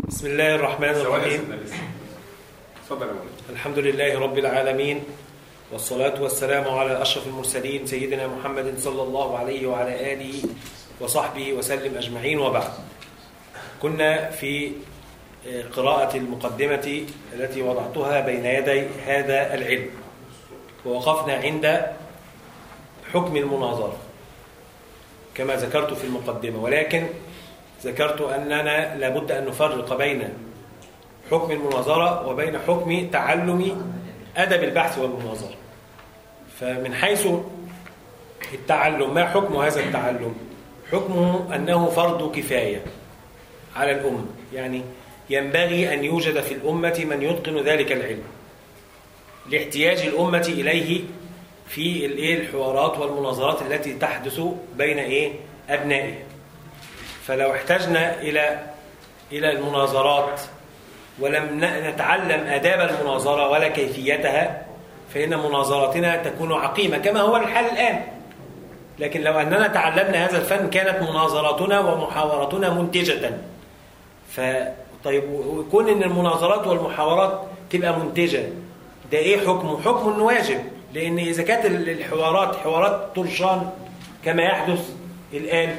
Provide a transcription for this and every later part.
بسم الله الرحمن الرحيم اتفضل يا مولانا الحمد لله رب العالمين والصلاة والسلام على أشرف المرسلين سيدنا محمد صلى الله عليه وعلى آله وصحبه وسلم أجمعين وبعد كنا في قراءة المقدمة التي وضعتها بين يدي هذا العلم ووقفنا عند حكم المناظرة كما ذكرت في المقدمة ولكن ذكرت أننا لابد أن نفرق بين حكم المناظرة وبين حكم تعلم أدب البحث والمناظرة فمن حيث التعلم ما حكم هذا التعلم حكمه أنه فرض كفاية على الأمة يعني ينبغي أن يوجد في الأمة من يتقن ذلك العلم لاحتياج الأمة إليه في الحوارات والمناظرات التي تحدث بين إيه أبنائها فلو احتجنا إلى إلى المناظرات ولم نتعلم آداب المناظرة ولا كيفيتها فإن مناظرتنا تكون عقيمة كما هو الحال الآن لكن لو أننا تعلمنا هذا الفن كانت مناظراتنا ومحاورتنا منتجة ف طيب ويكون ان المناظرات والمحاورات تبقى منتجة ده ايه حكمه حكمه انه واجب لان اذا كانت الحوارات حوارات طرشان كما يحدث الان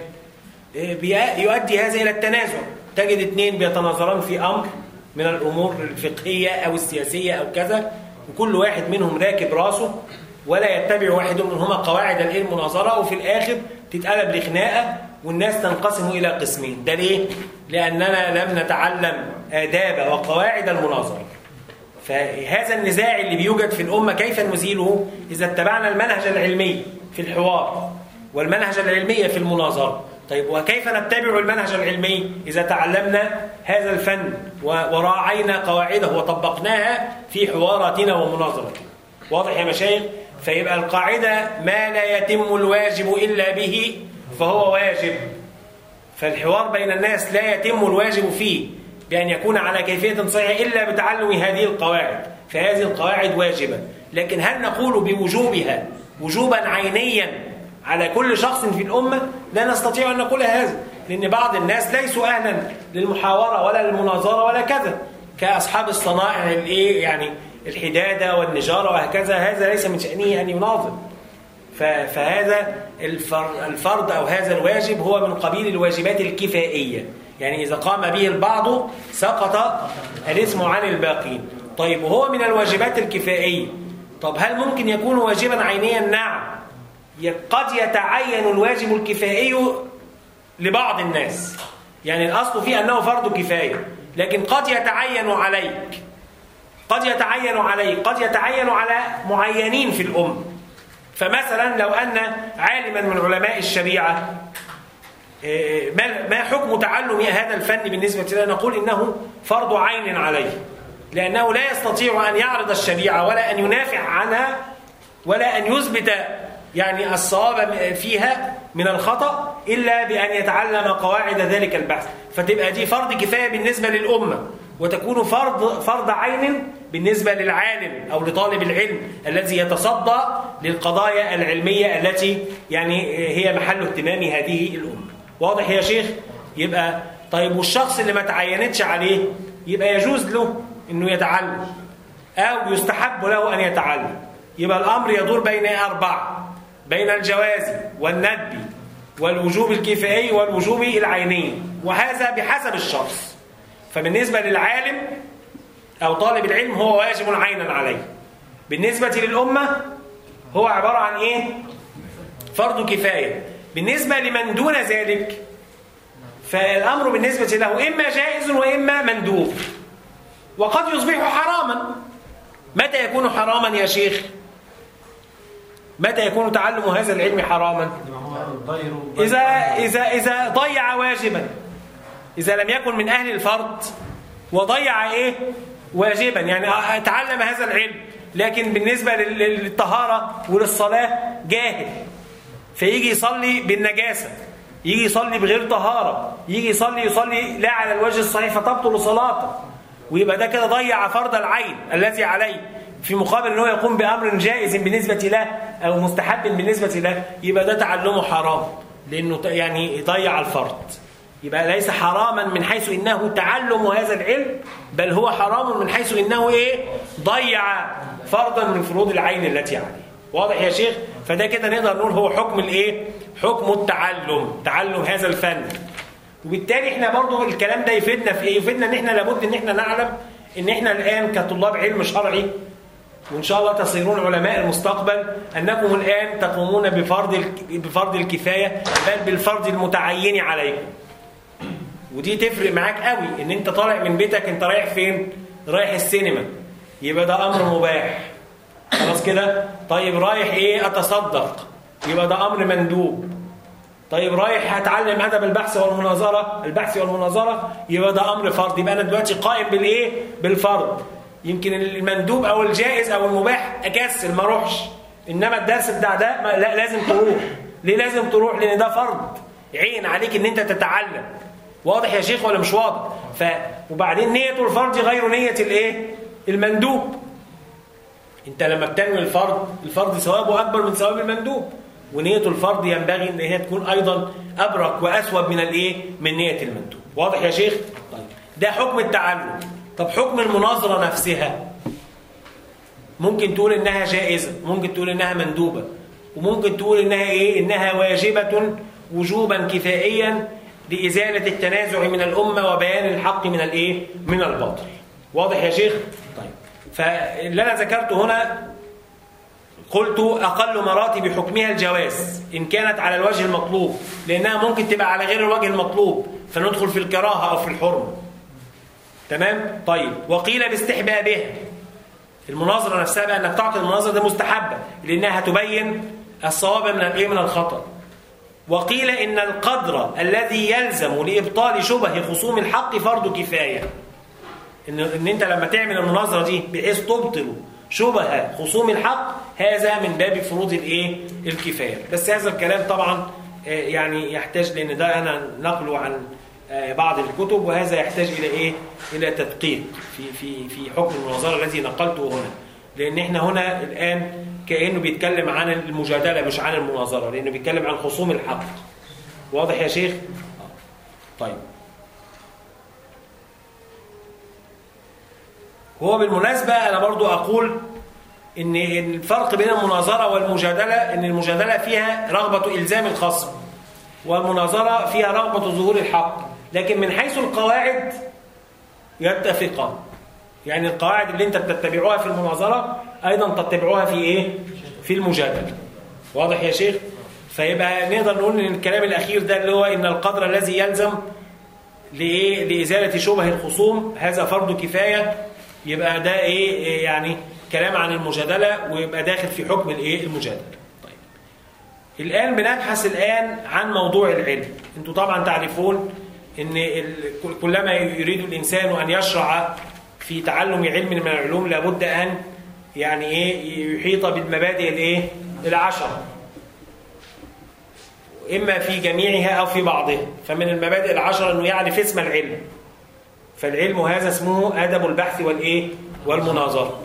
يؤدي هذا الى التنازع تجد اثنين بيتناظران في امر من الامور الفقهيه او السياسيه او كذا وكل واحد منهم راكب راسه ولا يتبع واحد منهما قواعد المناظره وفي الاخر تتقلب لخناقه والناس تنقسم الى قسمين ده ليه لاننا لم نتعلم آداب وقواعد المناظره فهذا النزاع اللي بيوجد في الامه كيف نزيله اذا اتبعنا المنهج العلمي في الحوار والمنهج العلمي في المناظره طيب وكيف نتبع المنهج العلمي إذا تعلمنا هذا الفن وراعينا قواعده وطبقناها في حواراتنا ومناظرتنا واضح يا مشايخ فيبقى القاعدة ما لا يتم الواجب إلا به فهو واجب فالحوار بين الناس لا يتم الواجب فيه بأن يكون على كيفية صحيحة إلا بتعلم هذه القواعد فهذه القواعد واجبة لكن هل نقول بوجوبها وجوبا عينيا على كل شخص في الأمة لا نستطيع أن نقول هذا لأن بعض الناس ليسوا أهلا للمحاورة ولا للمناظرة ولا كذا كأصحاب الصنائع الإيه يعني الحدادة والنجارة وهكذا هذا ليس من شأنه أن يناظر فهذا الفرض أو هذا الواجب هو من قبيل الواجبات الكفائية يعني إذا قام به البعض سقط الاسم عن الباقين طيب وهو من الواجبات الكفائية طب هل ممكن يكون واجبا عينيا نعم قد يتعين الواجب الكفائي لبعض الناس يعني الأصل فيه أنه فرض كفاية لكن قد يتعين عليك قد يتعين عليك قد يتعين على معينين في الأمة فمثلا لو أن عالما من علماء الشريعة ما حكم تعلم هذا الفن بالنسبة لنا نقول إنه فرض عين عليه لأنه لا يستطيع أن يعرض الشريعة ولا أن ينافع عنها ولا أن يثبت يعني الصواب فيها من الخطأ إلا بأن يتعلم قواعد ذلك البحث فتبقى دي فرض كفاية بالنسبة للأمة وتكون فرض فرض عين بالنسبة للعالم أو لطالب العلم الذي يتصدى للقضايا العلمية التي يعني هي محل اهتمام هذه الأمة واضح يا شيخ يبقى طيب والشخص اللي ما تعينتش عليه يبقى يجوز له انه يتعلم او يستحب له ان يتعلم يبقى الامر يدور بين اربعه بين الجواز والندب والوجوب الكفائي والوجوب العيني وهذا بحسب الشخص فبالنسبة للعالم أو طالب العلم هو واجب عينا عليه بالنسبة للأمة هو عبارة عن إيه؟ فرض كفاية بالنسبة لمن دون ذلك فالأمر بالنسبة له إما جائز وإما مندوب وقد يصبح حراما متى يكون حراما يا شيخ؟ متى يكون تعلم هذا العلم حراما إذا, إذا, إذا ضيع واجبا إذا لم يكن من أهل الفرض وضيع إيه واجبا يعني تعلم هذا العلم لكن بالنسبة للطهارة وللصلاة جاهل فيجي يصلي بالنجاسة يجي يصلي بغير طهارة يجي يصلي يصلي لا على الوجه الصحيح فتبطل صلاته ويبقى ده كده ضيع فرض العين الذي عليه في مقابل ان هو يقوم بامر جائز بالنسبه له او مستحب بالنسبه له يبقى ده تعلمه حرام لانه يعني يضيع الفرض يبقى ليس حراما من حيث انه تعلم هذا العلم بل هو حرام من حيث انه ايه ضيع فرضا من فروض العين التي عليه واضح يا شيخ فده كده نقدر نقول هو حكم الايه حكم التعلم تعلم هذا الفن وبالتالي احنا برضو الكلام ده يفيدنا في ايه يفيدنا ان احنا لابد ان احنا نعلم ان احنا الان كطلاب علم شرعي وان شاء الله تصيرون علماء المستقبل انكم الان تقومون بفرض بفرض الكفايه بل بالفرض المتعين عليكم ودي تفرق معاك قوي ان انت طالع من بيتك انت رايح فين رايح السينما يبقى ده امر مباح خلاص كده طيب رايح ايه اتصدق يبقى ده امر مندوب طيب رايح هتعلم ادب البحث والمناظره البحث والمناظره يبقى ده امر فرض يبقى انا دلوقتي قائم بالايه بالفرض يمكن المندوب او الجائز او المباح اكسل ما اروحش انما الدرس بتاع ده لا لازم تروح ليه لازم تروح لان ده فرض عين عليك ان انت تتعلم واضح يا شيخ ولا مش واضح ف وبعدين نيه الفرض غير نيه الايه المندوب انت لما بتنوي الفرض الفرض ثوابه اكبر من ثواب المندوب ونيه الفرض ينبغي ان هي تكون ايضا ابرك واثوب من الايه من نيه المندوب واضح يا شيخ طيب ده حكم التعلم طب حكم المناظره نفسها ممكن تقول انها جائزه ممكن تقول انها مندوبه وممكن تقول انها ايه انها واجبه وجوبا كفائيا لازاله التنازع من الامه وبيان الحق من الايه من الباطل واضح يا شيخ طيب فاللي انا ذكرته هنا قلت أقل مراتب حكمها الجواز إن كانت على الوجه المطلوب لأنها ممكن تبقى على غير الوجه المطلوب فندخل في الكراهة أو في الحرمة تمام؟ طيب وقيل باستحبابها المناظرة نفسها بقى أنك تعطي المناظرة دي مستحبة لأنها تبين الصواب من الإيه من الخطأ وقيل إن القدر الذي يلزم لإبطال شبه خصوم الحق فرض كفاية إن, إن أنت لما تعمل المناظرة دي بحيث تبطل شبه خصوم الحق هذا من باب فروض الايه الكفايه بس هذا الكلام طبعا يعني يحتاج لان ده انا نقله عن بعض الكتب وهذا يحتاج الى ايه الى تدقيق في في في حكم المناظره الذي نقلته هنا لان احنا هنا الان كانه بيتكلم عن المجادله مش عن المناظره لانه بيتكلم عن خصوم الحق واضح يا شيخ طيب هو بالمناسبة أنا برضو أقول إن الفرق بين المناظرة والمجادلة إن المجادلة فيها رغبة إلزام الخصم والمناظرة فيها رغبة ظهور الحق لكن من حيث القواعد يتفقان يعني القواعد اللي أنت بتتبعوها في المناظرة أيضا تتبعوها في إيه؟ في المجادلة واضح يا شيخ؟ فيبقى نقدر نقول إن الكلام الأخير ده اللي هو إن القدر الذي يلزم لإيه؟ لإزالة شبه الخصوم هذا فرض كفاية يبقى ده ايه يعني كلام عن المجادله ويبقى داخل في حكم الايه المجادله طيب الان بنبحث الان عن موضوع العلم انتوا طبعا تعرفون ان كلما يريد الانسان ان يشرع في تعلم علم من العلوم لابد ان يعني ايه يحيط بالمبادئ الايه العشره اما في جميعها او في بعضها فمن المبادئ العشره انه يعرف اسم العلم فالعلم هذا اسمه أدب البحث والإيه؟ والمناظرة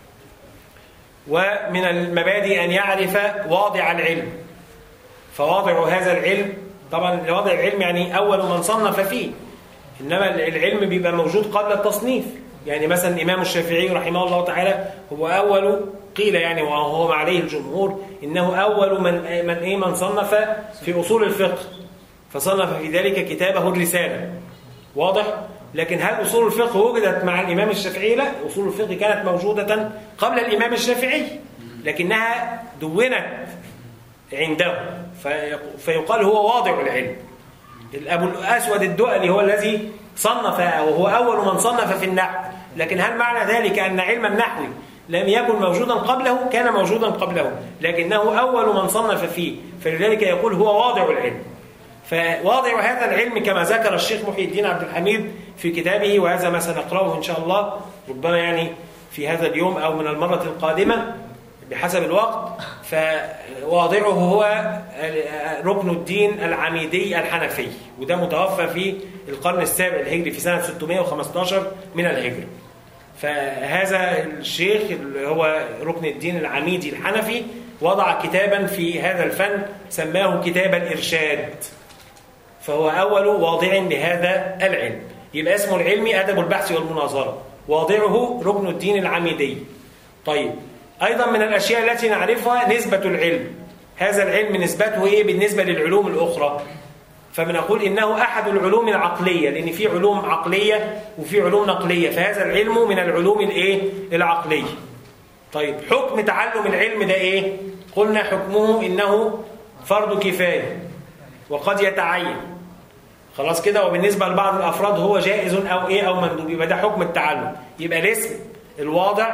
ومن المبادئ أن يعرف واضع العلم فواضع هذا العلم طبعا واضع العلم يعني أول من صنف فيه إنما العلم بيبقى موجود قبل التصنيف يعني مثلا الإمام الشافعي رحمه الله تعالى هو أول قيل يعني وهو عليه الجمهور إنه أول من من إيه من صنف في أصول الفقه فصنف في ذلك كتابه الرسالة واضح؟ لكن هل أصول الفقه وجدت مع الإمام الشافعي؟ لا أصول الفقه كانت موجودة قبل الإمام الشافعي لكنها دونت عنده فيقال هو واضع العلم الأبو الأسود الدؤلي هو الذي صنف وهو أول من صنف في النحو لكن هل معنى ذلك أن علم النحو لم يكن موجودا قبله كان موجودا قبله لكنه أول من صنف فيه فلذلك يقول هو واضع العلم فواضع هذا العلم كما ذكر الشيخ محي الدين عبد الحميد في كتابه وهذا ما سنقرأه إن شاء الله ربما يعني في هذا اليوم أو من المرة القادمة بحسب الوقت فواضعه هو ركن الدين العميدي الحنفي وده متوفى في القرن السابع الهجري في سنة 615 من الهجرة فهذا الشيخ اللي هو ركن الدين العميدي الحنفي وضع كتابا في هذا الفن سماه كتاب الإرشاد فهو أول واضع لهذا العلم يبقى اسمه العلمي أدب البحث والمناظرة واضعه ركن الدين العميدي طيب أيضا من الأشياء التي نعرفها نسبة العلم هذا العلم نسبته إيه بالنسبة للعلوم الأخرى فبنقول إنه أحد العلوم العقلية لأن في علوم عقلية وفي علوم نقلية فهذا العلم من العلوم الإيه العقلية طيب حكم تعلم العلم ده إيه قلنا حكمه إنه فرض كفاية وقد يتعين خلاص كده وبالنسبة لبعض الأفراد هو جائز أو إيه أو مندوب يبقى ده حكم التعلم يبقى الاسم الواضع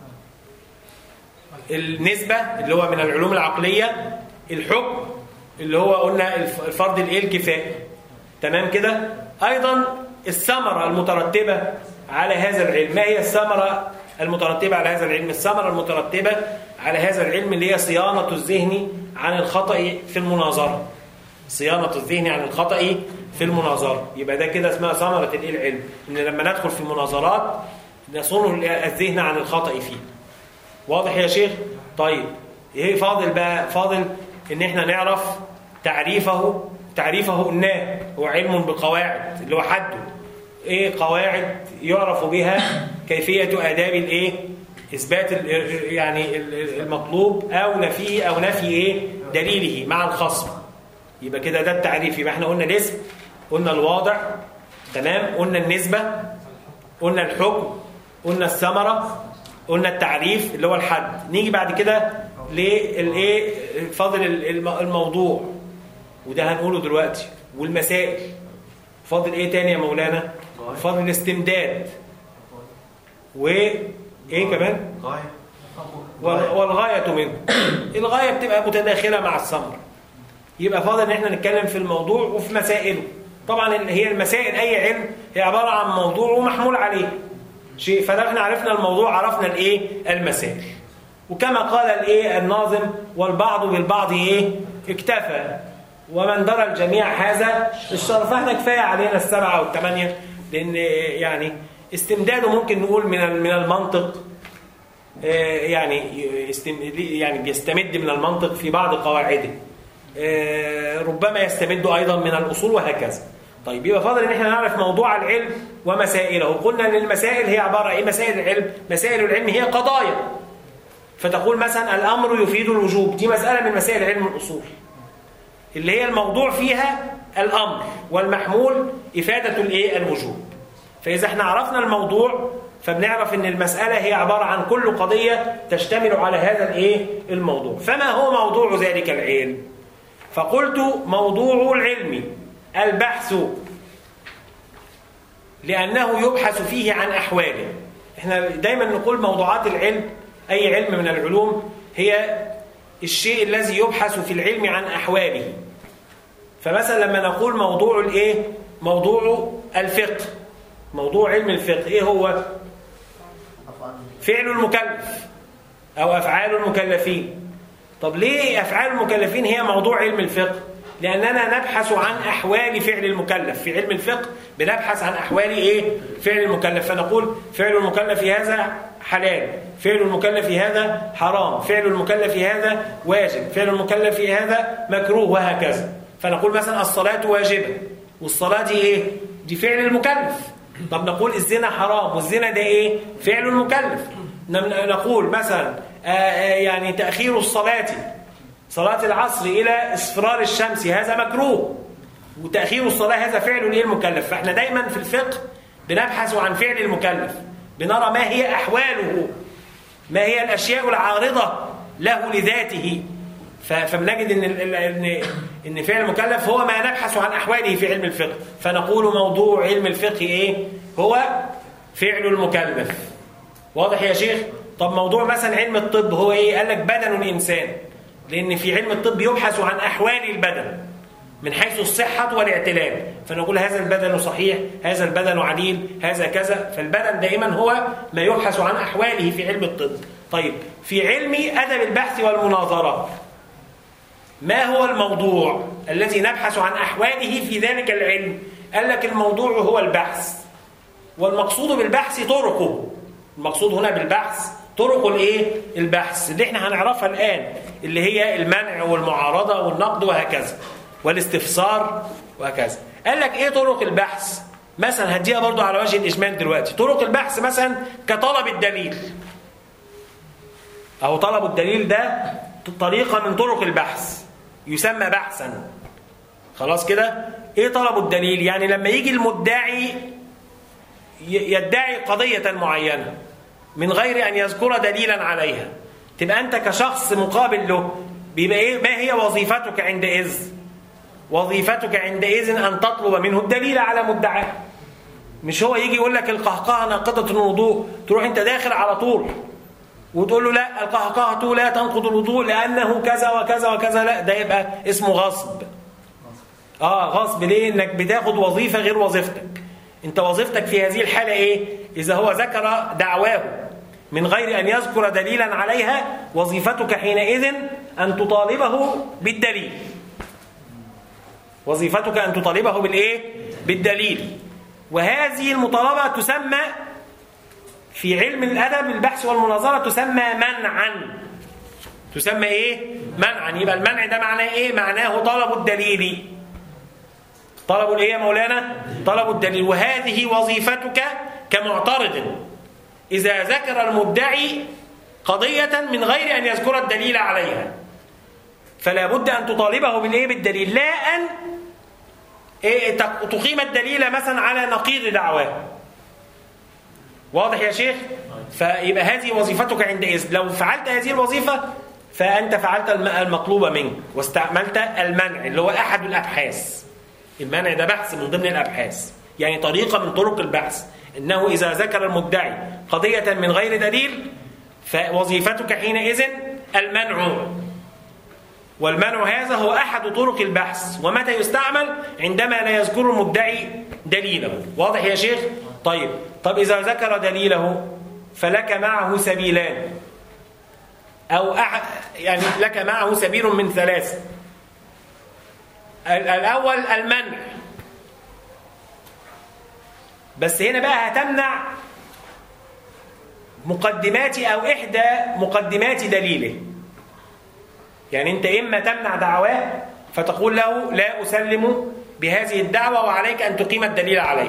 النسبة اللي هو من العلوم العقلية الحكم اللي هو قلنا الفرض الايه الكفائي تمام كده ايضا الثمره المترتبه على هذا العلم ما هي الثمره المترتبه على هذا العلم الثمره المترتبه على هذا العلم اللي هي صيانه الذهن عن الخطا في المناظره صيانه الذهن عن الخطا في المناظره يبقى ده كده اسمها ثمره الايه العلم ان لما ندخل في مناظرات نصون الذهن عن الخطا فيه واضح يا شيخ طيب ايه فاضل بقى فاضل ان احنا نعرف تعريفه تعريفه قلناه هو علم بقواعد اللي هو حده ايه قواعد يعرف بها كيفيه اداب الايه اثبات يعني المطلوب او نفيه او نفي ايه دليله مع الخصم يبقى كده ده التعريف يبقى احنا قلنا الاسم قلنا الواضع تمام قلنا النسبه قلنا الحكم قلنا الثمره قلنا التعريف اللي هو الحد نيجي بعد كده للايه فاضل الموضوع وده هنقوله دلوقتي والمسائل فاضل ايه تاني يا مولانا فاضل الاستمداد وايه كمان والغايه منه الغايه بتبقى متداخله مع الثمر يبقى فاضل ان احنا نتكلم في الموضوع وفي مسائله طبعا هي المسائل اي علم هي عباره عن موضوع ومحمول عليه شيء فلو احنا عرفنا الموضوع عرفنا الايه المسائل وكما قال الايه الناظم والبعض بالبعض ايه اكتفى ومن درى الجميع هذا الشرف فاحنا كفايه علينا السبعه والثمانيه لان يعني استمداده ممكن نقول من من المنطق يعني يعني بيستمد من المنطق في بعض قواعده ربما يستمد ايضا من الاصول وهكذا طيب يبقى فاضل ان احنا نعرف موضوع العلم ومسائله قلنا ان المسائل هي عباره ايه مسائل العلم مسائل العلم هي قضايا فتقول مثلا الامر يفيد الوجوب دي مساله من مسائل علم الاصول اللي هي الموضوع فيها الامر والمحمول افاده الايه الوجوب فاذا احنا عرفنا الموضوع فبنعرف ان المساله هي عباره عن كل قضيه تشتمل على هذا الايه الموضوع فما هو موضوع ذلك العلم فقلت موضوع العلم البحث لأنه يبحث فيه عن أحواله احنا دايما نقول موضوعات العلم أي علم من العلوم هي الشيء الذي يبحث في العلم عن أحواله فمثلا لما نقول موضوع الايه موضوع الفقه موضوع علم الفقه ايه هو فعل المكلف او افعال المكلفين طب ليه افعال المكلفين هي موضوع علم الفقه لأننا نبحث عن أحوال فعل المكلف في علم الفقه بنبحث عن أحوال إيه؟ فعل المكلف فنقول فعل المكلف هذا حلال فعل المكلف هذا حرام فعل المكلف هذا واجب فعل المكلف هذا مكروه وهكذا فنقول مثلا الصلاة واجبة والصلاة دي إيه؟ دي فعل المكلف طب نقول الزنا حرام والزنا ده إيه؟ فعل المكلف نقول مثلا يعني تأخير الصلاة صلاة العصر إلى اصفرار الشمس هذا مكروه وتأخير الصلاة هذا فعل ايه المكلف فاحنا دايما في الفقه بنبحث عن فعل المكلف بنرى ما هي أحواله ما هي الأشياء العارضة له لذاته فبنجد إن إن إن فعل المكلف هو ما نبحث عن أحواله في علم الفقه فنقول موضوع علم الفقه إيه هو فعل المكلف واضح يا شيخ طب موضوع مثلا علم الطب هو إيه قال لك بدن الإنسان لأن في علم الطب يبحث عن أحوال البدن من حيث الصحة والاعتلال فنقول هذا البدن صحيح هذا البدن عليل هذا كذا فالبدن دائما هو ما يبحث عن أحواله في علم الطب طيب في علم أدب البحث والمناظرة ما هو الموضوع الذي نبحث عن أحواله في ذلك العلم قال لك الموضوع هو البحث والمقصود بالبحث طرقه المقصود هنا بالبحث طرق الايه البحث اللي احنا هنعرفها الآن اللي هي المنع والمعارضة والنقد وهكذا والاستفسار وهكذا قال لك ايه طرق البحث مثلا هديها برضو على وجه الاجمال دلوقتي طرق البحث مثلا كطلب الدليل او طلب الدليل ده طريقه من طرق البحث يسمى بحثا خلاص كده ايه طلب الدليل يعني لما يجي المدعي ي- يدعي قضيه معينه من غير ان يذكر دليلا عليها تبقى انت كشخص مقابل له بيبقى ايه ما هي وظيفتك عندئذ وظيفتك عندئذ ان تطلب منه الدليل على مدعاه مش هو يجي يقول لك القهقهه ناقضه الوضوء تروح انت داخل على طول وتقول له لا القهقهه لا تنقض الوضوء لانه كذا وكذا وكذا لا ده يبقى اسمه غصب اه غصب ليه انك بتاخد وظيفه غير وظيفتك انت وظيفتك في هذه الحاله ايه اذا هو ذكر دعواه من غير ان يذكر دليلا عليها وظيفتك حينئذ ان تطالبه بالدليل وظيفتك ان تطالبه بالايه بالدليل وهذه المطالبه تسمى في علم الادب البحث والمناظره تسمى منعا تسمى ايه منعا يبقى المنع ده معناه ايه معناه طلب الدليل طلب الايه يا مولانا طلب الدليل وهذه وظيفتك كمعترض اذا ذكر المدعي قضيه من غير ان يذكر الدليل عليها فلا بد ان تطالبه بالايه بالدليل لا ان إيه تق- تقيم الدليل مثلا على نقيض دعواه واضح يا شيخ فيبقى هذه وظيفتك عندئذ لو فعلت هذه الوظيفه فانت فعلت الم- المطلوب منك واستعملت المنع اللي هو احد الابحاث المنع ده بحث من ضمن الابحاث يعني طريقه من طرق البحث انه اذا ذكر المدعي قضيه من غير دليل فوظيفتك حينئذ المنع والمنع هذا هو احد طرق البحث ومتى يستعمل عندما لا يذكر المدعي دليله واضح يا شيخ طيب طب اذا ذكر دليله فلك معه سبيلان او أح... يعني لك معه سبيل من ثلاث ال- الاول المنع بس هنا بقى هتمنع مقدمات او احدى مقدمات دليله يعني انت اما تمنع دعواه فتقول له لا اسلم بهذه الدعوه وعليك ان تقيم الدليل عليه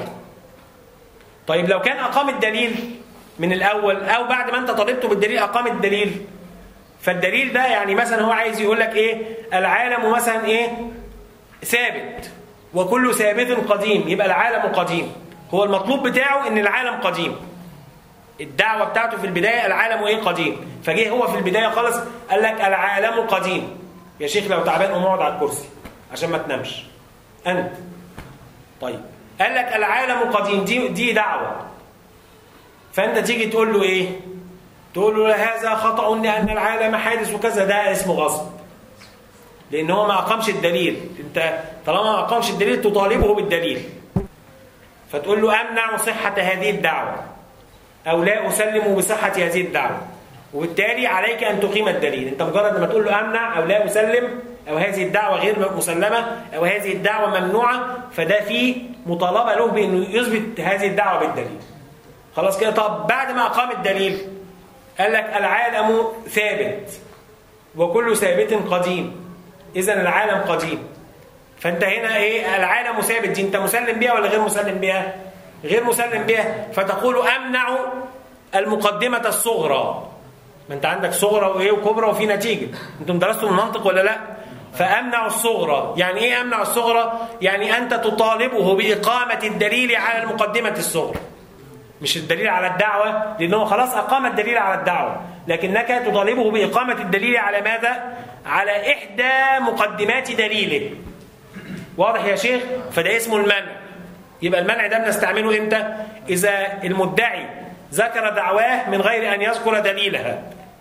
طيب لو كان اقام الدليل من الاول او بعد ما انت طالبته بالدليل اقام الدليل فالدليل ده يعني مثلا هو عايز يقول لك ايه العالم مثلا ايه ثابت وكل ثابت قديم يبقى العالم قديم هو المطلوب بتاعه ان العالم قديم الدعوة بتاعته في البداية العالم ايه قديم فجه هو في البداية خالص قال لك العالم قديم يا شيخ لو تعبان قوم اقعد على الكرسي عشان ما تنامش انت طيب قال لك العالم قديم دي دي دعوة فانت تيجي تقول له ايه تقول له هذا خطأ لأن العالم حادث وكذا ده اسمه غصب لأن هو ما أقامش الدليل أنت طالما ما أقامش الدليل تطالبه بالدليل فتقول له أمنع صحة هذه الدعوة أو لا أسلم بصحة هذه الدعوة وبالتالي عليك أن تقيم الدليل أنت مجرد ما تقول له أمنع أو لا أسلم أو هذه الدعوة غير مسلمة أو هذه الدعوة ممنوعة فده فيه مطالبة له بأنه يثبت هذه الدعوة بالدليل خلاص كده طب بعد ما أقام الدليل قال لك العالم ثابت وكل ثابت قديم إذا العالم قديم فأنت هنا إيه العالم ثابت دي أنت مسلم بها ولا غير مسلم بها؟ غير مسلم بها فتقول أمنع المقدمة الصغرى ما أنت عندك صغرى وإيه وكبرى وفي نتيجة أنتم درستوا المنطق ولا لأ؟ فأمنع الصغرى يعني إيه أمنع الصغرى؟ يعني أنت تطالبه بإقامة الدليل على المقدمة الصغرى مش الدليل على الدعوة لأنه خلاص أقام الدليل على الدعوة لكنك تطالبه بإقامة الدليل على ماذا؟ على إحدى مقدمات دليله واضح يا شيخ؟ فده اسمه المنع يبقى المنع ده بنستعمله إمتى؟ إذا المدعي ذكر دعواه من غير أن يذكر دليلها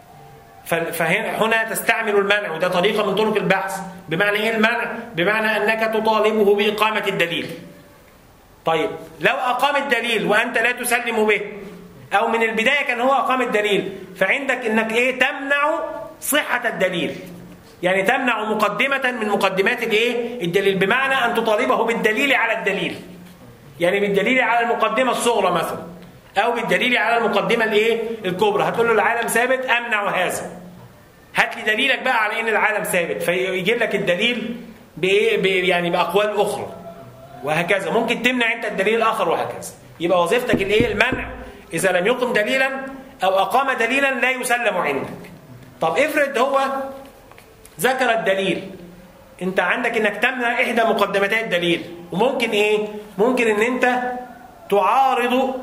فهنا تستعمل المنع وده طريقة من طرق البحث بمعنى إيه المنع؟ بمعنى أنك تطالبه بإقامة الدليل طيب لو أقام الدليل وأنت لا تسلم به أو من البداية كان هو أقام الدليل فعندك أنك إيه تمنع صحة الدليل يعني تمنع مقدمة من مقدمات الإيه الدليل بمعنى أن تطالبه بالدليل على الدليل يعني بالدليل على المقدمة الصغرى مثلا أو بالدليل على المقدمة الإيه الكبرى هتقول له العالم ثابت أمنع هذا هات لي دليلك بقى على ان العالم ثابت فيجيب لك الدليل بايه ب- يعني باقوال اخرى وهكذا ممكن تمنع انت الدليل الاخر وهكذا يبقى وظيفتك الايه المنع اذا لم يقم دليلا او اقام دليلا لا يسلم عندك طب افرض هو ذكر الدليل انت عندك انك تمنع احدى مقدمتي الدليل وممكن ايه ممكن ان انت تعارض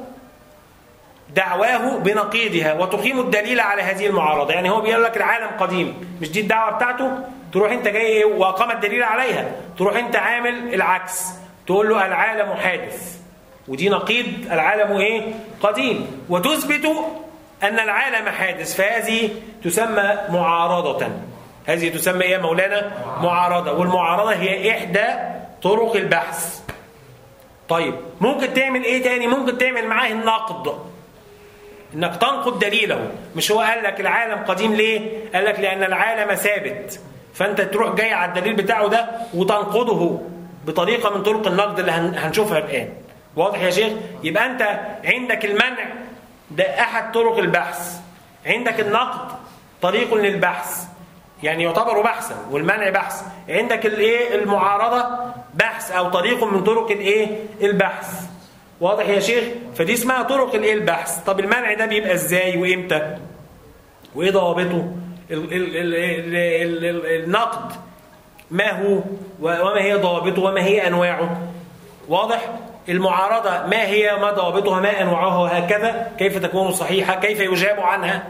دعواه بنقيضها وتقيم الدليل على هذه المعارضه يعني هو بيقول لك العالم قديم مش دي الدعوه بتاعته تروح انت جاي ايه واقام الدليل عليها تروح انت عامل العكس تقول له العالم حادث ودي نقيض العالم ايه قديم وتثبت ان العالم حادث فهذه تسمى معارضه هذه تسمى ايه يا مولانا معارضه والمعارضه هي احدى طرق البحث طيب ممكن تعمل ايه تاني ممكن تعمل معاه النقد انك تنقد دليله مش هو قال لك العالم قديم ليه قال لك لان العالم ثابت فانت تروح جاي على الدليل بتاعه ده وتنقضه بطريقه من طرق النقد اللي هن- هنشوفها الان واضح يا شيخ يبقى انت عندك المنع ده احد طرق البحث عندك النقد طريق للبحث يعني يعتبر بحثا والمنع بحث عندك الايه المعارضه بحث او طريق من طرق الايه البحث واضح يا شيخ فدي اسمها طرق الايه البحث طب المنع ده بيبقى ازاي وامتى وايه ضوابطه ال- ال- ال- ال- ال- ال- النقد ما هو وما هي ضوابطه وما هي انواعه واضح المعارضه ما هي ما ضوابطها ما انواعها وهكذا كيف تكون صحيحه كيف يجاب عنها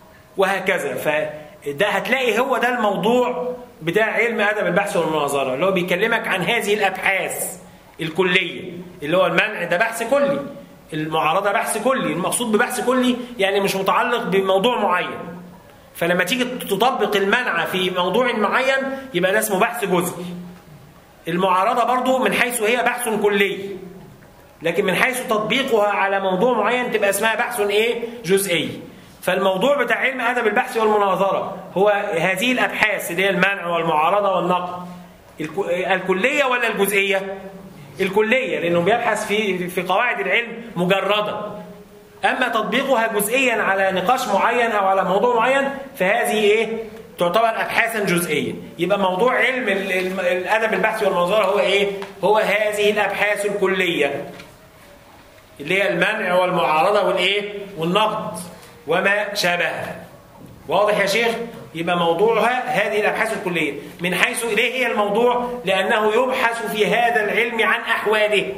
وهكذا فده هتلاقي هو ده الموضوع بتاع علم ادب البحث والمناظره اللي هو بيكلمك عن هذه الابحاث الكليه اللي هو المنع ده بحث كلي المعارضه بحث كلي المقصود ببحث كلي يعني مش متعلق بموضوع معين فلما تيجي تطبق المنع في موضوع معين يبقى ده اسمه بحث جزئي المعارضه برضو من حيث هي بحث كلي لكن من حيث تطبيقها على موضوع معين تبقى اسمها بحث ايه جزئي فالموضوع بتاع علم ادب البحث والمناظره هو هذه الابحاث اللي هي المنع والمعارضه والنقد الك- الكليه ولا الجزئيه الكليه لانه بيبحث في في قواعد العلم مجرده اما تطبيقها جزئيا على نقاش معين او على موضوع معين فهذه ايه تعتبر ابحاثا جزئيه يبقى موضوع علم ال- ال- الادب البحث والمناظره هو ايه هو هذه الابحاث الكليه اللي هي المنع والمعارضه والايه والنقد وما شابهها واضح يا شيخ يبقى موضوعها هذه الابحاث الكليه من حيث ليه هي الموضوع لانه يبحث في هذا العلم عن احواله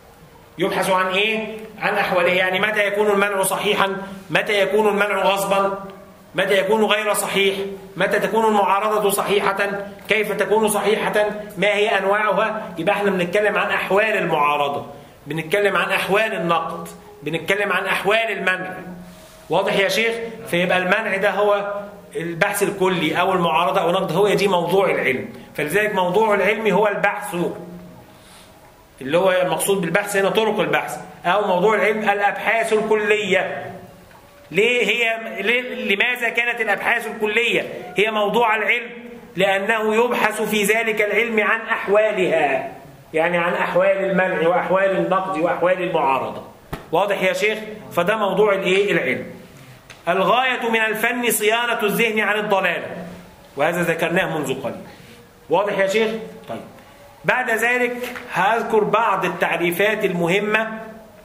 يبحث عن ايه عن احواله يعني متى يكون المنع صحيحا متى يكون المنع غصبا متى يكون غير صحيح متى تكون المعارضة صحيحة كيف تكون صحيحة ما هي أنواعها يبقى احنا بنتكلم عن أحوال المعارضة بنتكلم عن أحوال النقد بنتكلم عن أحوال المنع واضح يا شيخ فيبقى المنع ده هو البحث الكلي أو المعارضة أو النقد هو دي موضوع العلم فلذلك موضوع العلم هو البحث اللي هو المقصود بالبحث هنا طرق البحث أو موضوع العلم الأبحاث الكلية ليه هي ليه لماذا كانت الأبحاث الكلية هي موضوع العلم لأنه يبحث في ذلك العلم عن أحوالها يعني عن أحوال المنع وأحوال النقد وأحوال المعارضة واضح يا شيخ فده موضوع الايه العلم الغاية من الفن صيانة الذهن عن الضلال وهذا ذكرناه منذ قليل واضح يا شيخ طيب بعد ذلك هذكر بعض التعريفات المهمة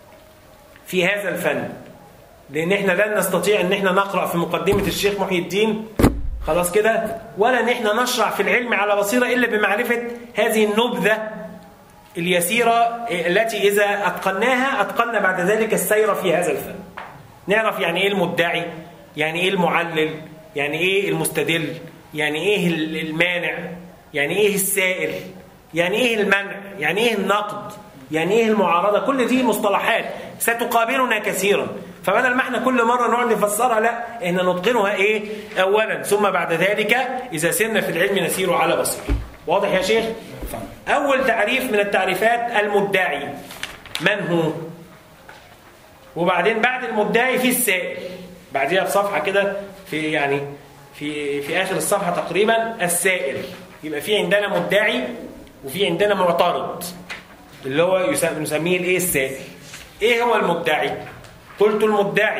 في هذا الفن لان احنا لن نستطيع ان احنا نقرا في مقدمه الشيخ محي الدين خلاص كده ولا ان احنا نشرع في العلم على بصيره الا بمعرفه هذه النبذه اليسيره التي اذا اتقناها اتقنا بعد ذلك السير في هذا الفن نعرف يعني ايه المدعي يعني ايه المعلل يعني ايه المستدل يعني ايه المانع يعني ايه السائل يعني ايه المنع يعني ايه النقد يعني ايه المعارضه كل دي مصطلحات ستقابلنا كثيرا فبدل ما احنا كل مره نقعد نفسرها لا احنا نتقنها ايه اولا ثم بعد ذلك اذا سرنا في العلم نسير على بصيره واضح يا شيخ اول تعريف من التعريفات المدعي من هو وبعدين بعد المدعي في السائل بعديها في صفحه كده في يعني في في اخر الصفحه تقريبا السائل يبقى في عندنا مدعي وفي عندنا معترض اللي هو نسميه الايه السائل ايه هو المدعي قلت المدعي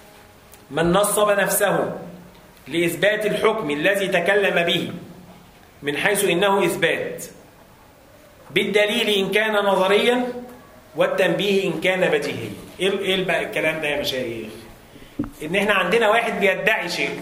من نصب نفسه لإثبات الحكم الذي تكلم به من حيث إنه إثبات بالدليل إن كان نظريا والتنبيه إن كان بديهيا إيه إيه بقى الكلام ده يا مشايخ إن إحنا عندنا واحد بيدعي شيء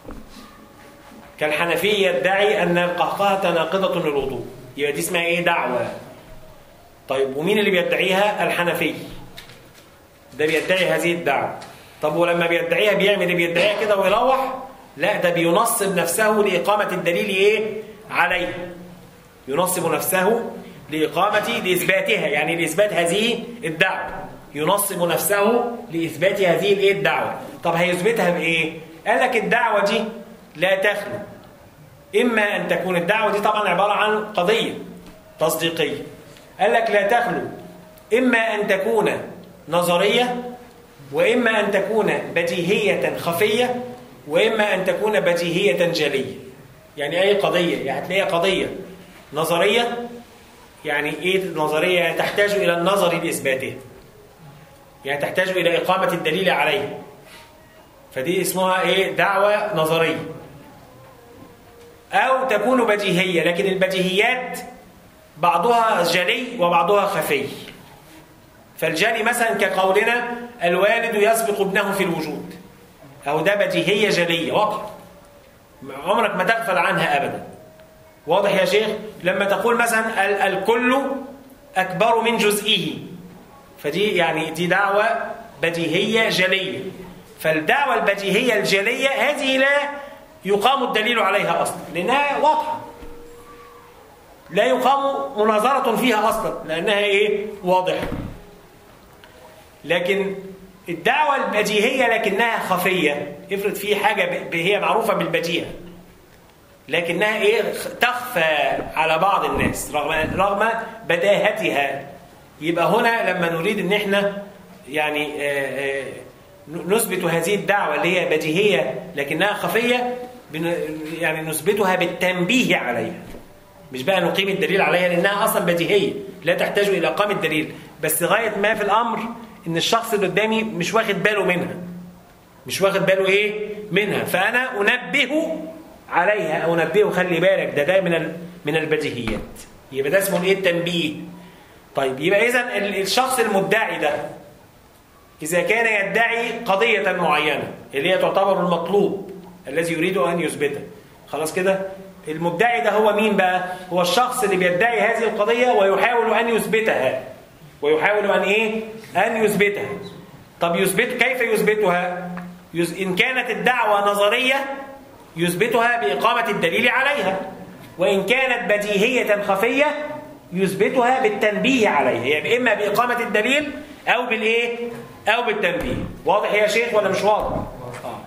كالحنفي يدعي أن القهقهة ناقضة للوضوء يبقى دي اسمها إيه دعوة طيب ومين اللي بيدعيها الحنفي ده بيدعي هذه الدعوة طب ولما بيدعيها بيعمل ايه بيدعيها كده ويروح لا ده بينصب نفسه لإقامة الدليل ايه عليه ينصب نفسه لإقامة لإثباتها يعني لإثبات هذه الدعوة ينصب نفسه لإثبات هذه الايه الدعوة طب هيثبتها بإيه قال لك الدعوة دي لا تخلو إما أن تكون الدعوة دي طبعا عبارة عن قضية تصديقية قال لك لا تخلو إما أن تكون نظرية وإما أن تكون بديهية خفية وإما أن تكون بديهية جلية يعني أي قضية يعني هتلاقيها قضية نظرية يعني إيه نظرية يعني تحتاج إلى النظر لإثباتها يعني تحتاج إلى إقامة الدليل عليه فدي اسمها إيه دعوة نظرية أو تكون بديهية لكن البديهيات بعضها جلي وبعضها خفي فالجلي مثلا كقولنا الوالد يسبق ابنه في الوجود أو ده بديهية جلية واضحة عمرك ما تغفل عنها أبدا واضح يا شيخ لما تقول مثلا ال الكل أكبر من جزئه فدي يعني دي دعوة بديهية جلية فالدعوة البديهية الجلية هذه لا يقام الدليل عليها أصلا لأنها واضحة لا يقام مناظرة فيها أصلا لأنها إيه واضحة لكن الدعوة البديهية لكنها خفية افرض في حاجة هي معروفة بالبديهة لكنها ايه تخفى على بعض الناس رغم رغم بداهتها يبقى هنا لما نريد ان احنا يعني آآ آآ نثبت هذه الدعوة اللي هي بديهية لكنها خفية يعني نثبتها بالتنبيه عليها مش بقى نقيم الدليل عليها لانها اصلا بديهية لا تحتاج الى اقامة دليل بس غاية ما في الامر ان الشخص اللي قدامي مش واخد باله منها مش واخد باله ايه منها فانا انبهه عليها او انبهه خلي بالك ده ده من من البديهيات يبقى ده اسمه ايه التنبيه طيب يبقى اذا الشخص المدعي ده اذا كان يدعي قضيه معينه اللي هي تعتبر المطلوب الذي يريد ان يثبته خلاص كده المدعي ده هو مين بقى هو الشخص اللي بيدعي هذه القضيه ويحاول ان يثبتها ويحاول أن إيه؟ أن يثبتها طب يثبت كيف يثبتها؟ إن كانت الدعوة نظرية يثبتها بإقامة الدليل عليها وإن كانت بديهية خفية يثبتها بالتنبيه عليها يعني إما بإقامة الدليل أو بالإيه؟ أو بالتنبيه واضح يا شيخ ولا مش واضح؟ آه.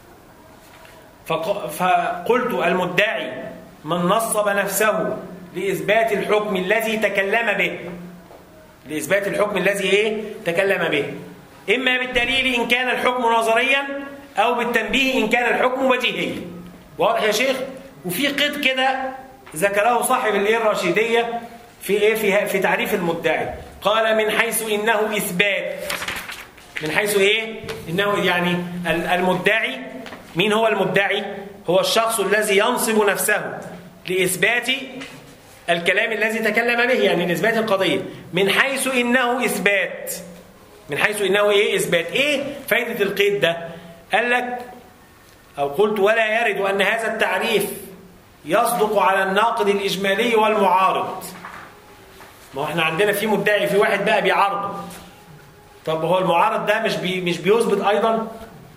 فق... فقلت المدعي من نصب نفسه لإثبات الحكم الذي تكلم به لإثبات الحكم الذي إيه؟ تكلم به إما بالدليل إن كان الحكم نظريا أو بالتنبيه إن كان الحكم بديهيا واضح يا شيخ؟ وفي قيد كده ذكره صاحب الإيه الرشيدية في إيه في, في تعريف المدعي قال من حيث إنه إثبات من حيث إيه؟ إنه يعني المدعي مين هو المدعي؟ هو الشخص الذي ينصب نفسه لإثبات الكلام الذي تكلم به يعني لإثبات القضية من حيث إنه إثبات من حيث إنه إيه إثبات إيه فايدة القيد ده قال لك أو قلت ولا يرد أن هذا التعريف يصدق على الناقد الإجمالي والمعارض ما احنا عندنا في مدعي في واحد بقى بيعارضه طب هو المعارض ده مش بي مش بيثبت أيضا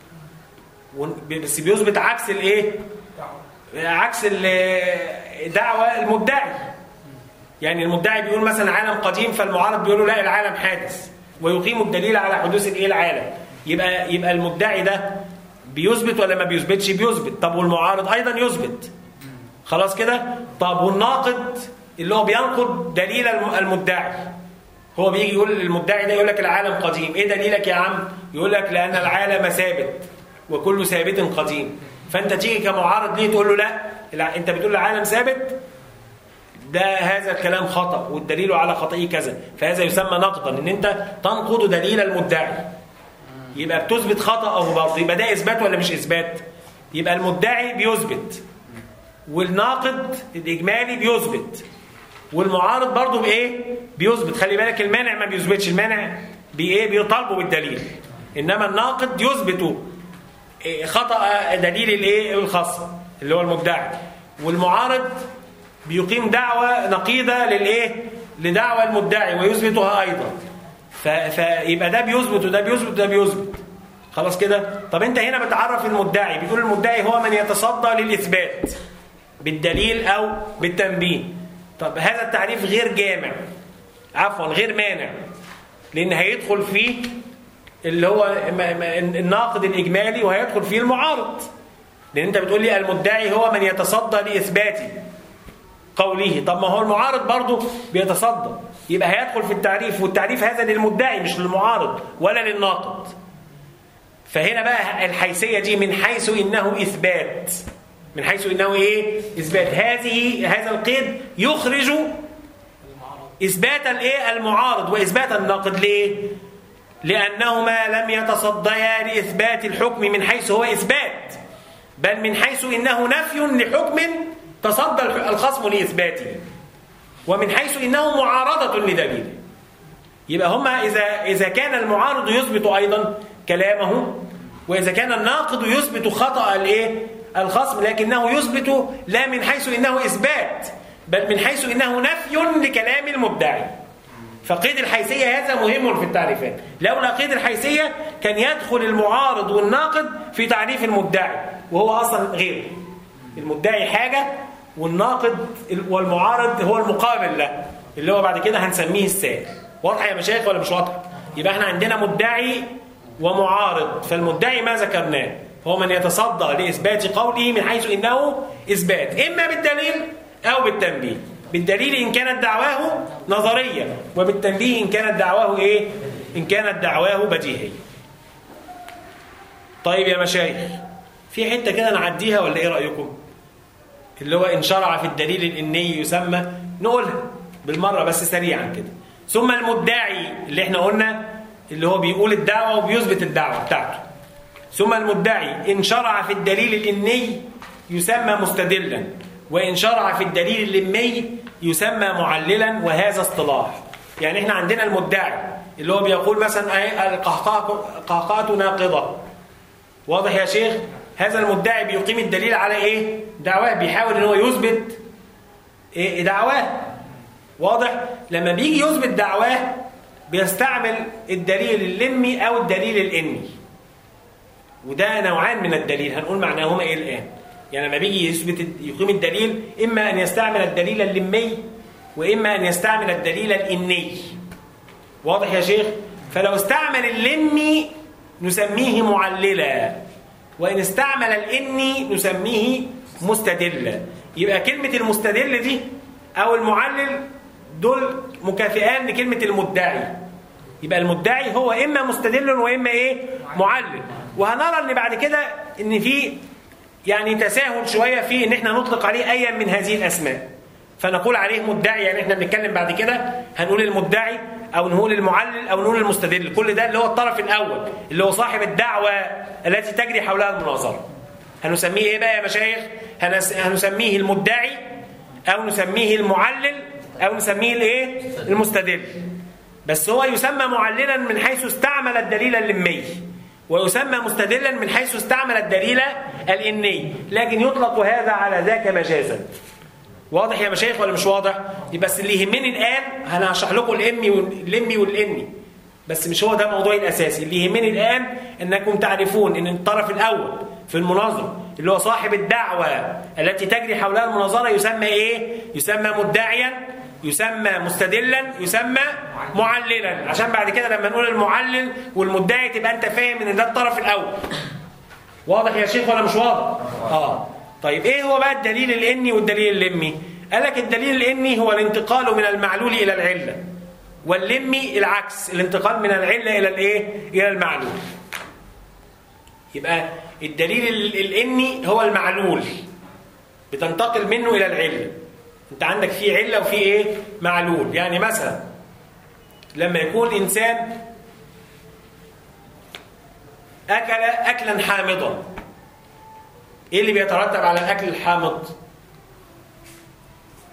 بس بيثبت عكس الايه عكس الدعوة المدعي يعني المدعي بيقول مثلا عالم قديم فالمعارض بيقول له لا العالم حادث ويقيم الدليل على حدوث الايه العالم يبقى يبقى المدعي ده بيثبت ولا ما بيثبتش بيثبت طب والمعارض ايضا يثبت خلاص كده طب والناقد اللي هو بينقد دليل المدعي هو بيجي يقول المدعي ده يقول لك العالم قديم ايه دليلك يا عم يقول لك لان العالم ثابت وكل ثابت قديم فانت تيجي كمعارض ليه تقول له لا انت بتقول العالم ثابت ده هذا الكلام خطأ والدليل على خطئه كذا فهذا يسمى نقدا ان انت تنقض دليل المدعي يبقى بتثبت خطأه برضه يبقى ده اثبات ولا مش اثبات يبقى المدعي بيثبت والناقد الاجمالي بيثبت والمعارض برضه بايه بيثبت خلي بالك المانع ما بيثبتش المانع بايه بيطالبه بالدليل انما الناقد يثبت إيه، خطا دليل الايه الخصم اللي هو المدعي والمعارض بيقيم دعوة نقيضة للايه لدعوى المدعي ويثبتها ايضا ف... فيبقى ده بيثبت وده بيثبت وده بيثبت خلاص كده طب انت هنا بتعرف المدعي بيقول المدعي هو من يتصدى للاثبات بالدليل او بالتنبيه طب هذا التعريف غير جامع عفوا غير مانع لان هيدخل فيه اللي هو الناقد الاجمالي وهيدخل فيه المعارض لان انت بتقول لي المدعي هو من يتصدى لاثبات قوله طب ما هو المعارض برضه بيتصدى يبقى هيدخل في التعريف والتعريف هذا للمدعي مش للمعارض ولا للناقد فهنا بقى الحيثية دي من حيث إنه إثبات من حيث إنه إيه إثبات هذه هذا القيد يخرج إثبات الإيه المعارض وإثبات الناقد ليه لأنهما لم يتصديا لإثبات الحكم من حيث هو إثبات بل من حيث إنه نفي لحكم تصدى الخصم لإثباته ومن حيث إنه معارضة لدليله يبقى هما إذا إذا كان المعارض يثبت أيضا كلامه وإذا كان الناقد يثبت خطأ الإيه الخصم لكنه يثبت لا من حيث إنه إثبات بل من حيث إنه نفي لكلام المدعي فقيد الحيثية هذا مهم في التعريفات لولا قيد الحيثية كان يدخل المعارض والناقد في تعريف المدعي وهو أصلا غيره المدعي حاجة والناقد والمعارض هو المقابل له اللي هو بعد كده هنسميه السائل واضحة يا مشايخ ولا مش واضحة يبقى احنا عندنا مدعي ومعارض فالمدعي ما ذكرناه هو من يتصدى لإثبات قوله من حيث إنه إثبات إما بالدليل أو بالتنبيه بالدليل إن كانت دعواه نظرية وبالتنبيه إن كانت دعواه إيه؟ إن كانت دعواه بديهية طيب يا مشايخ في حتة كده نعديها ولا إيه رأيكم اللي هو إن شرع في الدليل الإني يسمى نقولها بالمرة بس سريعا كده ثم المدعي اللي احنا قلنا اللي هو بيقول الدعوة وبيثبت الدعوة بتاعته ثم المدعي إن شرع في الدليل الإني يسمى مستدلا وإن شرع في الدليل اللمي يسمى معللا وهذا اصطلاح يعني احنا عندنا المدعي اللي هو بيقول مثلا القهقهة ناقضة واضح يا شيخ هذا المدعي بيقيم الدليل على ايه دعواه بيحاول ان هو يثبت إيه دعواه واضح لما بيجي يثبت دعواه بيستعمل الدليل اللمي او الدليل الاني وده نوعان من الدليل هنقول معناهما ايه الان يعني لما بيجي يثبت يقيم الدليل اما ان يستعمل الدليل اللمي واما ان يستعمل الدليل الاني واضح يا شيخ فلو استعمل اللمي نسميه معللا وان استعمل الاني نسميه مستدلا يبقى كلمه المستدل دي او المعلل دول مكافئان لكلمه المدعي يبقى المدعي هو اما مستدل واما ايه معلل وهنرى ان بعد كده ان في يعني تساهل شوية في ان احنا نطلق عليه ايا من هذه الاسماء فنقول عليه مدعي يعني احنا بنتكلم بعد كده هنقول المدعي او نقول المعلل او نقول المستدل كل ده اللي هو الطرف الاول اللي هو صاحب الدعوة التي تجري حولها المناظرة هنسميه ايه بقى يا مشايخ هنسميه المدعي او نسميه المعلل او نسميه الايه المستدل بس هو يسمى معللا من حيث استعمل الدليل اللمي ويسمى مستدلا من حيث استعمل الدليل الإني لكن يطلق هذا على ذاك مجازا واضح يا مشايخ ولا مش واضح بس اللي يهمني الآن أنا هشرح لكم الإمي والإمي والإني بس مش هو ده موضوعي الأساسي اللي يهمني الآن أنكم تعرفون أن الطرف الأول في المناظرة اللي هو صاحب الدعوة التي تجري حولها المناظرة يسمى إيه؟ يسمى مدعيا يسمى مستدلا يسمى معللا عشان بعد كده لما نقول المعلل والمدعي تبقى انت فاهم ان ده الطرف الاول واضح يا شيخ ولا مش واضح اه طيب ايه هو بقى الدليل الاني والدليل اللمي قال لك الدليل الاني هو الانتقال من المعلول الى العله واللمي العكس الانتقال من العله الى الايه الى المعلول يبقى الدليل الاني هو المعلول بتنتقل منه الى العله انت عندك في عله وفي ايه معلول يعني مثلا لما يكون انسان اكل اكلا حامضا ايه اللي بيترتب على الاكل الحامض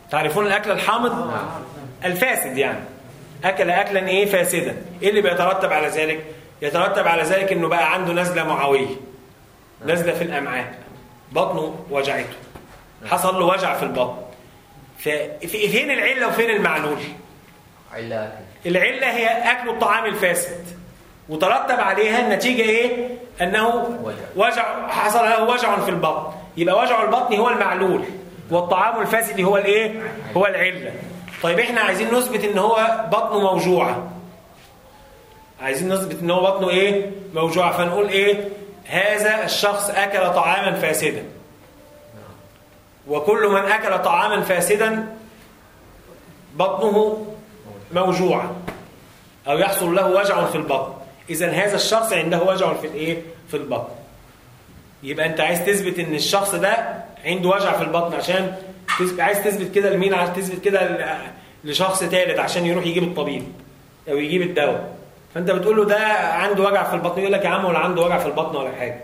تعرفون الاكل الحامض الفاسد يعني اكل اكلا ايه فاسدا ايه اللي بيترتب على ذلك يترتب على ذلك انه بقى عنده نزله معويه نزله في الامعاء بطنه وجعته حصل له وجع في البطن ففي فين العله وفين المعلول علة أكل العله هي اكل الطعام الفاسد وترتب عليها النتيجه ايه انه وجع. وجع حصل له وجع في البطن يبقى وجع البطن هو المعلول والطعام الفاسد هو الايه هو العله طيب احنا عايزين نثبت ان هو بطنه موجوعه عايزين نثبت ان هو بطنه ايه موجوعه فنقول ايه هذا الشخص اكل طعاما فاسدا وكل من اكل طعاما فاسدا بطنه موجوعا او يحصل له وجع في البطن اذا هذا الشخص عنده وجع في الايه في البطن يبقى انت عايز تثبت ان الشخص ده عنده وجع في البطن عشان تثبت عايز تثبت كده لمين عايز تثبت كده ل- لشخص ثالث عشان يروح يجيب الطبيب او يجيب الدواء فانت بتقول له ده عنده وجع في البطن يقول لك يا عم ولا عنده وجع في البطن ولا حاجه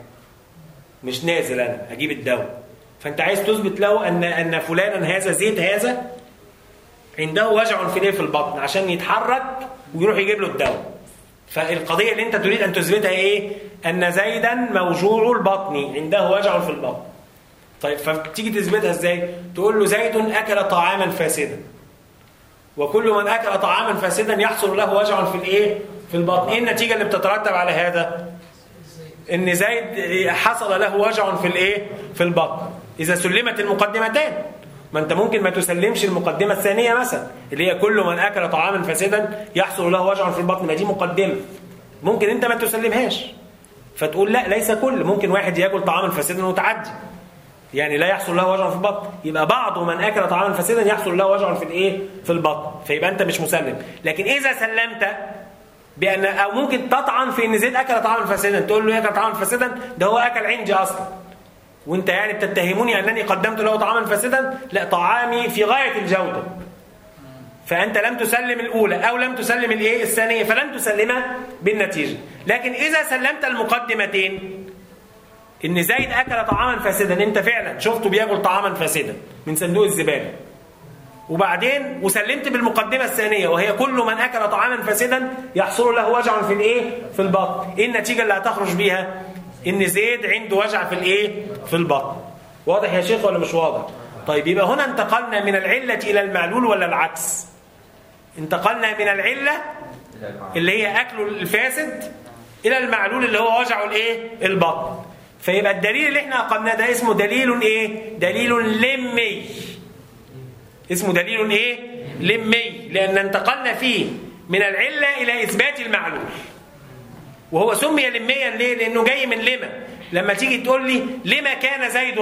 مش نازل انا اجيب الدواء فانت عايز تثبت له ان ان فلانا هذا زيد هذا عنده وجع في الايه في البطن عشان يتحرك ويروح يجيب له الدواء فالقضيه اللي انت تريد ان تثبتها ايه ان زيدا موجوع البطن عنده وجع في البطن طيب فتيجي تثبتها ازاي تقول له زيد اكل طعاما فاسدا وكل من اكل طعاما فاسدا يحصل له وجع في الايه في البطن ايه النتيجه اللي بتترتب على هذا ان زيد حصل له وجع في الايه في البطن اذا سلمت المقدمتان ما انت ممكن ما تسلمش المقدمه الثانيه مثلا اللي هي كل من اكل طعاما فاسدا يحصل له وجع في البطن ما دي مقدمه ممكن انت ما تسلمهاش فتقول لا ليس كل ممكن واحد ياكل طعاما فاسدا وتعدي يعني لا يحصل له وجع في البطن يبقى بعض من اكل طعاما فاسدا يحصل له وجع في الايه في البطن فيبقى انت مش مسلم لكن اذا سلمت بان او ممكن تطعن في ان زيد اكل طعاما فاسدا تقول له اكل طعاما فاسدا ده هو اكل عندي اصلا وانت يعني بتتهموني انني قدمت له طعاما فاسدا لا طعامي في غايه الجوده فانت لم تسلم الاولى او لم تسلم الايه الثانيه فلن تسلمها بالنتيجه لكن اذا سلمت المقدمتين ان زيد اكل طعاما فاسدا انت فعلا شفته بياكل طعاما فاسدا من صندوق الزباله وبعدين وسلمت بالمقدمه الثانيه وهي كل من اكل طعاما فاسدا يحصل له وجع في الايه في البطن ايه النتيجه اللي هتخرج بيها ان زيد عنده وجع في الايه في البطن واضح يا شيخ ولا مش واضح طيب يبقى هنا انتقلنا من العله الى المعلول ولا العكس انتقلنا من العله اللي هي اكل الفاسد الى المعلول اللي هو وجع الايه البطن فيبقى الدليل اللي احنا اقمناه ده اسمه دليل ايه دليل لمي اسمه دليل ايه لمي لان انتقلنا فيه من العله الى اثبات المعلول وهو سمي لميا ليه لانه جاي من لما لما تيجي تقول لي لما كان زيد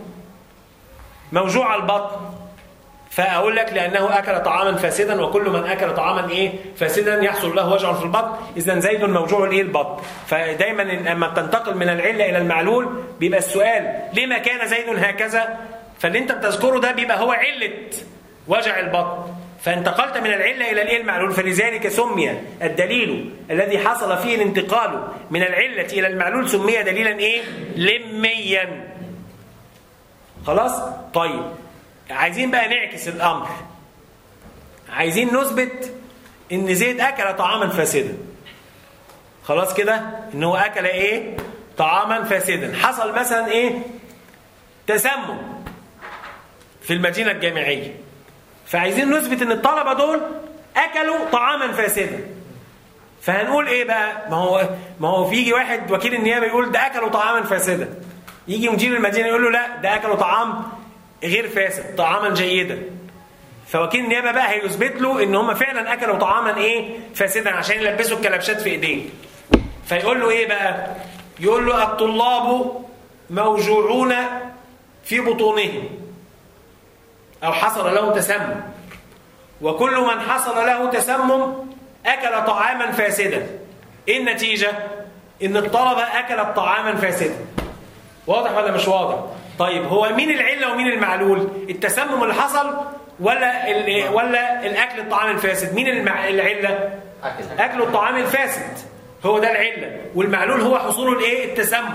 موجوع البطن فاقول لك لانه اكل طعاما فاسدا وكل من اكل طعاما ايه فاسدا يحصل له وجع في البطن اذا زيد موجوع الايه البطن فدايما لما تنتقل من العله الى المعلول بيبقى السؤال لما كان زيد هكذا فاللي انت بتذكره ده بيبقى هو عله وجع البطن فانتقلت من العله الى الايه المعلول فلذلك سمي الدليل الذي حصل فيه الانتقال من العله الى المعلول سمي دليلا ايه لميا خلاص طيب عايزين بقى نعكس الامر عايزين نثبت ان زيد اكل طعاما فاسدا خلاص كده ان هو اكل ايه طعاما فاسدا حصل مثلا ايه تسمم في المدينه الجامعيه فعايزين نثبت ان الطلبه دول اكلوا طعاما فاسدا فهنقول ايه بقى ما هو ما هو في يجي واحد وكيل النيابه يقول ده اكلوا طعاما فاسدا يجي مدير المدينه يقول له لا ده اكلوا طعام غير فاسد طعاما جيدا فوكيل النيابه بقى هيثبت له ان هم فعلا اكلوا طعاما ايه فاسدا عشان يلبسوا الكلبشات في ايديه فيقول له ايه بقى يقول له الطلاب موجوعون في بطونهم او حصل له تسمم وكل من حصل له تسمم اكل طعاما فاسدا ايه النتيجه ان الطلبه اكلت طعاما فاسدا واضح ولا مش واضح طيب هو مين العله ومين المعلول التسمم اللي حصل ولا ال- ولا الاكل الطعام الفاسد مين المع... العله أكل. اكل الطعام الفاسد هو ده العله والمعلول هو حصول الايه التسمم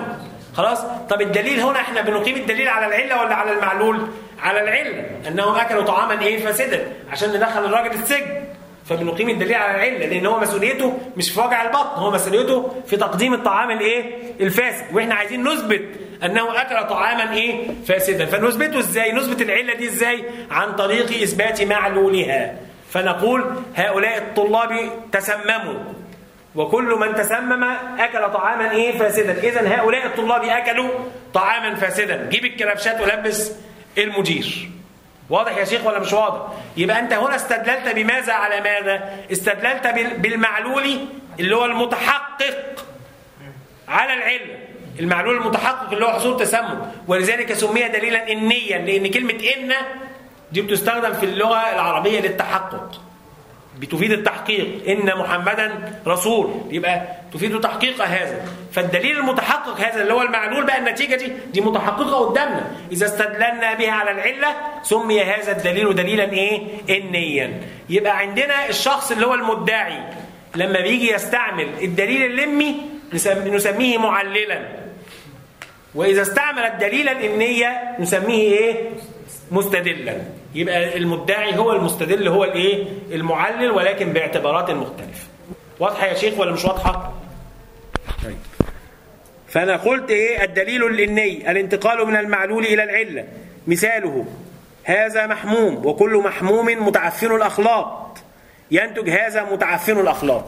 خلاص طب الدليل هنا احنا بنقيم الدليل على العله ولا على المعلول على العله انهم اكلوا طعاما ايه فاسدا عشان ندخل الراجل السجن فبنقيم الدليل على العله لان هو مسؤوليته مش في وجع البطن هو مسؤوليته في تقديم الطعام الايه الفاسد واحنا عايزين نثبت انه اكل طعاما ايه فاسدا فنثبته ازاي نثبت العله دي ازاي عن طريق اثبات معلولها فنقول هؤلاء الطلاب تسمموا وكل من تسمم اكل طعاما ايه فاسدا اذا هؤلاء الطلاب اكلوا طعاما فاسدا جيب الكربشات ولبس المدير واضح يا شيخ ولا مش واضح يبقى انت هنا استدللت بماذا على ماذا استدللت بالمعلول اللي هو المتحقق على العلم المعلول المتحقق اللي هو حصول تسمم ولذلك سمي دليلا انيا لان كلمه ان دي بتستخدم في اللغه العربيه للتحقق بتفيد التحقيق ان محمدا رسول يبقى تفيد تحقيق هذا فالدليل المتحقق هذا اللي هو المعلول بقى النتيجه دي دي متحققه قدامنا اذا استدللنا بها على العله سمي هذا الدليل دليلا ايه انيا يبقى عندنا الشخص اللي هو المدعي لما بيجي يستعمل الدليل اللمي نسميه معللا واذا استعمل الدليل الانيه نسميه ايه مستدلا يبقى المدعي هو المستدل هو الايه المعلل ولكن باعتبارات مختلفه واضحه يا شيخ ولا مش واضحه طيب فانا قلت ايه الدليل الاني الانتقال من المعلول الى العله مثاله هذا محموم وكل محموم متعفن الاخلاط ينتج هذا متعفن الاخلاط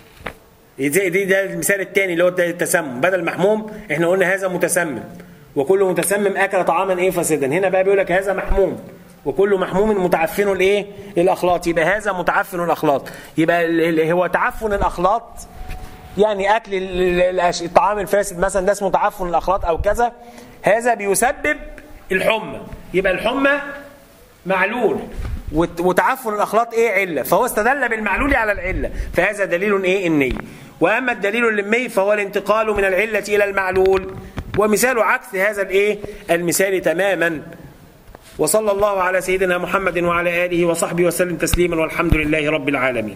دي دي ده المثال الثاني اللي هو التسمم بدل محموم احنا قلنا هذا متسمم وكل متسمم اكل طعاما ايه فاسدا هنا بقى بيقول لك هذا محموم وكل محموم متعفن الايه الاخلاط يبقى هذا متعفن الاخلاط يبقى هو تعفن الاخلاط يعني اكل الطعام الفاسد مثلا ده اسمه تعفن الاخلاط او كذا هذا بيسبب الحمى يبقى الحمى معلول وتعفن الاخلاط ايه عله فهو استدل بالمعلول على العله فهذا دليل ايه اني واما الدليل اللمي فهو الانتقال من العله الى المعلول ومثال عكس هذا الايه المثال تماما وصلى الله على سيدنا محمد وعلى اله وصحبه وسلم تسليما والحمد لله رب العالمين